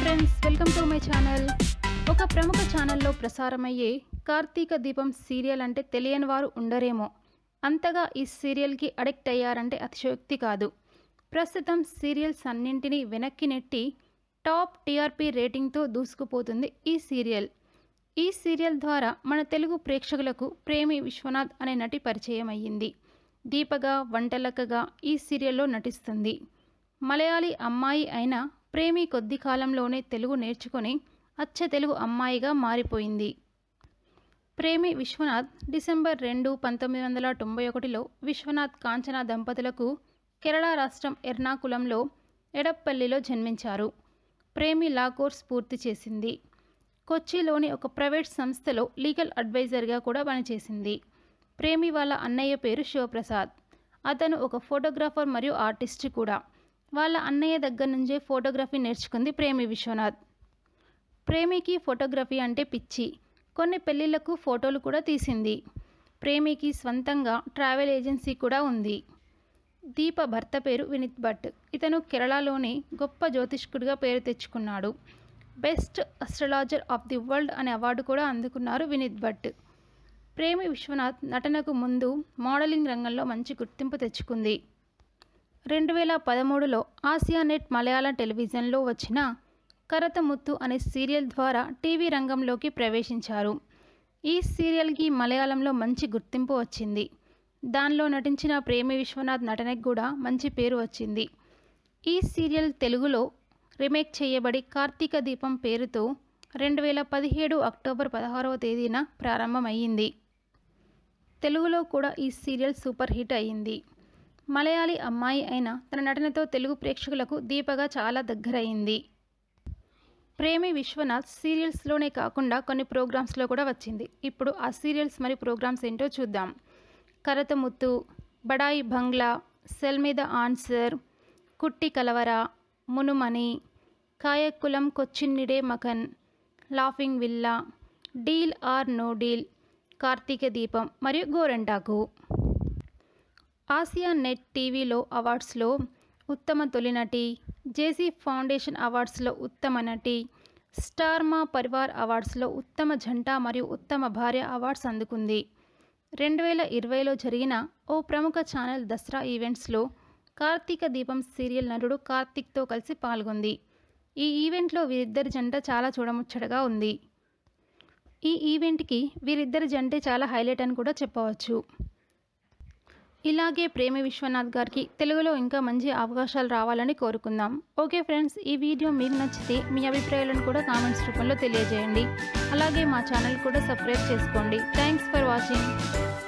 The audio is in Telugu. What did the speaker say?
friends welcome to my channel ఒక ప్రముఖ ఛానల్లో ప్రసారమయ్యే కార్తీక దీపం సీరియల్ అంటే తెలియని వారు ఉండరేమో అంతగా ఈ సీరియల్కి అడిక్ట్ అయ్యారంటే అతిశయోక్తి కాదు ప్రస్తుతం సీరియల్స్ అన్నింటినీ వెనక్కి నెట్టి టాప్ టీఆర్పీ రేటింగ్తో దూసుకుపోతుంది ఈ సీరియల్ ఈ సీరియల్ ద్వారా మన తెలుగు ప్రేక్షకులకు ప్రేమి విశ్వనాథ్ అనే నటి పరిచయం అయ్యింది దీపగా వంటలక్కగా ఈ సీరియల్లో నటిస్తుంది మలయాళీ అమ్మాయి అయిన ప్రేమి కొద్ది కాలంలోనే తెలుగు నేర్చుకొని అచ్చ తెలుగు అమ్మాయిగా మారిపోయింది ప్రేమి విశ్వనాథ్ డిసెంబర్ రెండు పంతొమ్మిది వందల తొంభై ఒకటిలో విశ్వనాథ్ కాంచన దంపతులకు కేరళ రాష్ట్రం ఎర్నాకులంలో ఎడప్పల్లిలో జన్మించారు ప్రేమి లా కోర్స్ పూర్తి చేసింది కొచ్చిలోని ఒక ప్రైవేట్ సంస్థలో లీగల్ అడ్వైజర్గా కూడా పనిచేసింది ప్రేమి వాళ్ళ అన్నయ్య పేరు శివప్రసాద్ అతను ఒక ఫోటోగ్రాఫర్ మరియు ఆర్టిస్ట్ కూడా వాళ్ళ అన్నయ్య దగ్గర నుంచే ఫోటోగ్రఫీ నేర్చుకుంది ప్రేమి విశ్వనాథ్ ప్రేమికి ఫోటోగ్రఫీ అంటే పిచ్చి కొన్ని పెళ్ళిళ్ళకు ఫోటోలు కూడా తీసింది ప్రేమికి స్వంతంగా ట్రావెల్ ఏజెన్సీ కూడా ఉంది దీప భర్త పేరు వినిత్ భట్ ఇతను కేరళలోని గొప్ప జ్యోతిష్కుడిగా పేరు తెచ్చుకున్నాడు best astrologer of the world అనే అవార్డు కూడా అందుకున్నారు వినిత్ భట్ ప్రేమి విశ్వనాథ్ నటనకు ముందు మోడలింగ్ రంగంలో మంచి గుర్తింపు తెచ్చుకుంది రెండు వేల పదమూడులో ఆసియా నెట్ మలయాళ టెలివిజన్లో వచ్చిన కరతముత్తు అనే సీరియల్ ద్వారా టీవీ రంగంలోకి ప్రవేశించారు ఈ సీరియల్కి మలయాళంలో మంచి గుర్తింపు వచ్చింది దానిలో నటించిన ప్రేమి విశ్వనాథ్ నటనకు కూడా మంచి పేరు వచ్చింది ఈ సీరియల్ తెలుగులో రీమేక్ చేయబడి కార్తీక దీపం పేరుతో రెండు వేల పదిహేడు అక్టోబర్ పదహారవ తేదీన ప్రారంభమయ్యింది తెలుగులో కూడా ఈ సీరియల్ సూపర్ హిట్ అయ్యింది మలయాళీ అమ్మాయి అయిన తన నటనతో తెలుగు ప్రేక్షకులకు దీపగా చాలా దగ్గరయింది ప్రేమి విశ్వనాథ్ సీరియల్స్లోనే కాకుండా కొన్ని ప్రోగ్రామ్స్లో కూడా వచ్చింది ఇప్పుడు ఆ సీరియల్స్ మరియు ప్రోగ్రామ్స్ ఏంటో చూద్దాం కరతముత్తు బడాయి బంగ్లా సెల్ మీద ఆన్సర్ కుట్టి కలవర మునుమణి కాయకులం కొచ్చిన్నిడే మకన్ laughing villa deal or no deal Karthika Deepam మరియు గోరంటాకు ఆసియా నెట్ టీవీలో అవార్డ్స్లో ఉత్తమ తొలినటి జేసీ ఫౌండేషన్ అవార్డ్స్లో ఉత్తమ నటి స్టార్ మా పరివార్ అవార్డ్స్లో ఉత్తమ జంట మరియు ఉత్తమ భార్య అవార్డ్స్ అందుకుంది రెండు వేల ఇరవైలో జరిగిన ఓ ప్రముఖ ఛానల్ దసరా ఈవెంట్స్లో కార్తీక దీపం సీరియల్ నటుడు కార్తీక్తో కలిసి పాల్గొంది ఈ ఈవెంట్లో వీరిద్దరి జంట చాలా చూడముచ్చటగా ఉంది ఈ ఈవెంట్కి వీరిద్దరి జంటే చాలా హైలైట్ అని కూడా చెప్పవచ్చు ఇలాగే ప్రేమి విశ్వనాథ్ గారికి తెలుగులో ఇంకా మంచి అవకాశాలు రావాలని కోరుకుందాం ఓకే ఫ్రెండ్స్ ఈ వీడియో మీకు నచ్చితే మీ అభిప్రాయాలను కూడా కామెంట్స్ రూపంలో తెలియజేయండి అలాగే మా ఛానల్ కూడా సబ్స్క్రైబ్ చేసుకోండి థ్యాంక్స్ ఫర్ వాచింగ్